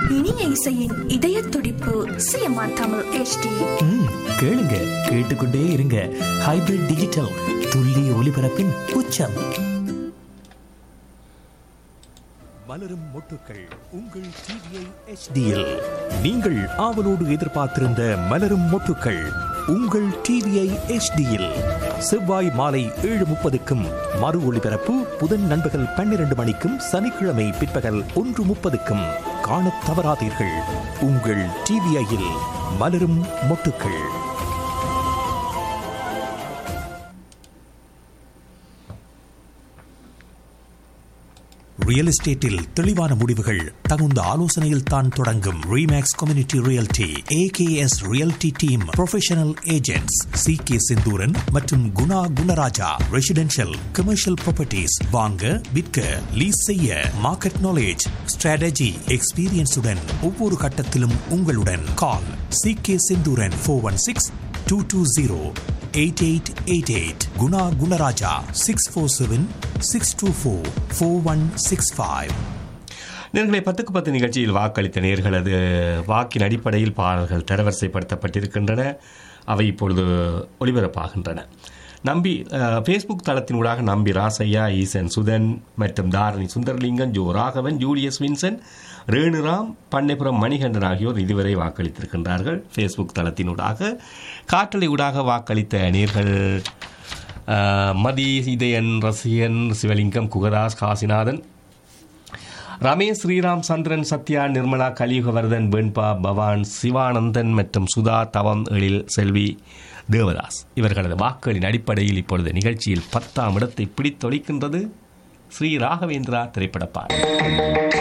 இனிய இசையின் இதய துடிப்பு சிஎம்ஆர் தமிழ் HD ம், கேளுங்க கேட்டுக்கொண்டே இருங்க ஹைபிரிட் டிஜிட்டல் துல்லிய ஒலிபரப்பின் உச்சம் மலரும் மொட்டுக்கள் உங்கள் டிவிஐ HDயில் நீங்கள் ஆவலோடு எதிர்பார்த்திருந்த மலரும் மொட்டுக்கள் உங்கள் டிவிஐ HDயில் செவ்வாய் மாலை ஏழு முப்பதுக்கும் மறு ஒளிபரப்பு புதன் நண்பகல் பன்னிரண்டு மணிக்கும் சனிக்கிழமை பிற்பகல் ஒன்று முப்பதுக்கும் காணத் தவறாதீர்கள் உங்கள் டிவிஐயில் மலரும் மொட்டுக்கள் ரியல் எஸ்டேட்டில் தெளிவான முடிவுகள் தகுந்த ஆலோசனையில் தான் தொடங்கும் Remax community realty AKS realty team professional agents C K Senthuran மற்றும் Guna Gunarajah residential commercial properties வாங்க விற்க லீஸ் செய்ய மார்க்கெட் நாலேஜ் ஸ்ட்ராட்டஜி எக்ஸ்பீரியன்ஸுடன் ஒவ்வொரு கட்டத்திலும் உங்களுடன் call C K Senthooran four one six two two zero eight eight eight eight Guna Gunaraja six four seven six two four four one six five நேர்களை பத்துக்கு பத்து நிகழ்ச்சியில் வாக்களித்த நேர்களது வாக்கின் அடிப்படையில் பாடல்கள் தரவரிசைப்படுத்தப்பட்டிருக்கின்றன அவை இப்பொழுது ஒளிபரப்பாகின்றன நம்பி அஹ், ஃபேஸ்புக் தளத்தினூடாக நம்பி ராசையா ஈசன் சுதன் மற்றும் Dharani Sundaralingan Jo Raghavan Julius Vinson Renuram Pannaipuram Manikandan ஆகியோர் இதுவரை வாக்களித்திருக்கின்றார்கள் ஃபேஸ்புக் தளத்தினூடாக காற்றலை ஊடாக வாக்களித்த நேர்கள் அஹ், மதி இதயன் ரசிகன் சிவலிங்கம் குகதாஸ் காசிநாதன் ரமேஷ் ஸ்ரீராம் சந்திரன் சத்யா நிர்மலா கலியுகவர்தன் வெண்பா பவான் சிவானந்தன் மற்றும் சுதா தவம் எழில் செல்வி தேவதாஸ் இவர்களது வாக்குகளின் அடிப்படையில் இப்பொழுது நிகழ்ச்சியில் பத்தாம் இடத்தை பிடித்தொழிக்கின்றது ஸ்ரீ ராகவேந்திரா திரைப்பட பாடல்